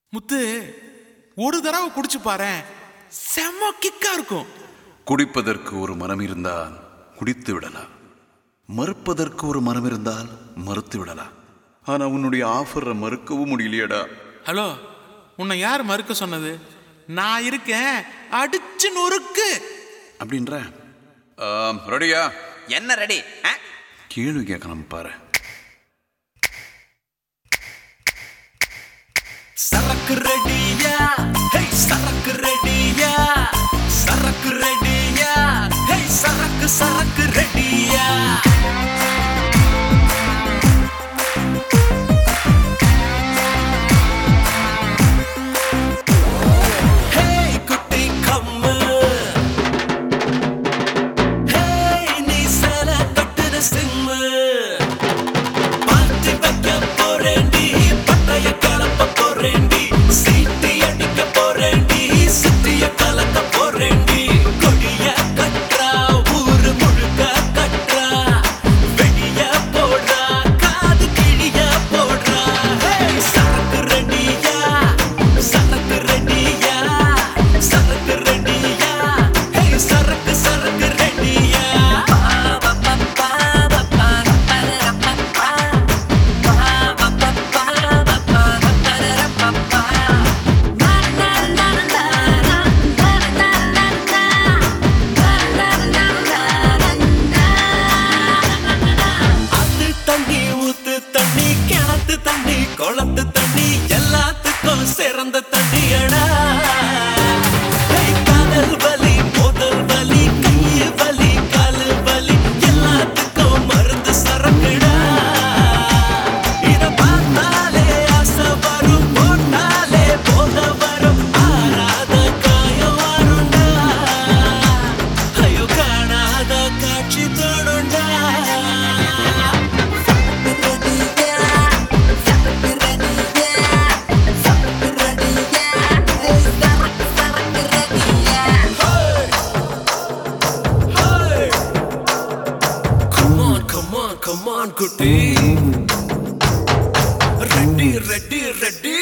முத்து ஒரு தடவை குடிச்சு பாரேன் செம்ம கிக்கா இருக்கும் குடிப்பதற்கு ஒரு மனம் இருந்தால் குடித்து விடலாம் மறுப்பதற்கு ஒரு மனம் இருந்தால் மறுத்து விடலாம் ஆனா உன்னுடைய ஆஃபரை மறுக்கவும் முடியலையேடா ஹலோ உன்னை யார் மறுக்க சொன்னது நான் இருக்கேன் அடிச்சு நொறுக்கு அப்படின்ற ஆம், ரெடியா என்ன ரெடி கேள்வி கேட்கணும் பாரு சரக்கு ரெடியா ஹே சரக்கு ரெடியா சரக்கு ரெடியா ஹே சரக்கு சரக்கு ரெடியா ஹே குட்டி கம்மு ஹே நீ சேல கட்டுற சிம்மு பார்த்து வைக்க போறேன்டி பட்டைய கலப்ப போறேன்டி சீட்டி அடிக்க போறேன்டி சிட்டிய கலக்க போறேன்டி கொடிய கட்டுறா ஊரு முழுக்க கட்டுறா வெடிய போடுறா காது கிழிய போடுறா ஹே, சரக்கு ரெடியா சரக்கு ரெடியா சரக்கு ரெடியா ஹே சரக்கு சரக்கு ரெடியா அது தண்ணி ஊத்து தண்ணி கிணத்து தண்ணி குளத்து தண்ணி எல்லாத்துக்கும் சிறந்த தண்ணியடா ஏய், காதல் வலி முதல் வலி கைய வலி காலு வலி எல்லாத்துக்கும் மருந்து சரக்குடா இத பார்த்தாலே ஆசை வரும் போட்டாலே போத வரும் ஆறாத காயம் வரும்டா ஐயோ காணாத காட்சி தோணுண்டா Hey! Come on, come on, come on, குட்டி ரெட்டி ரெட்டி ரெட்டி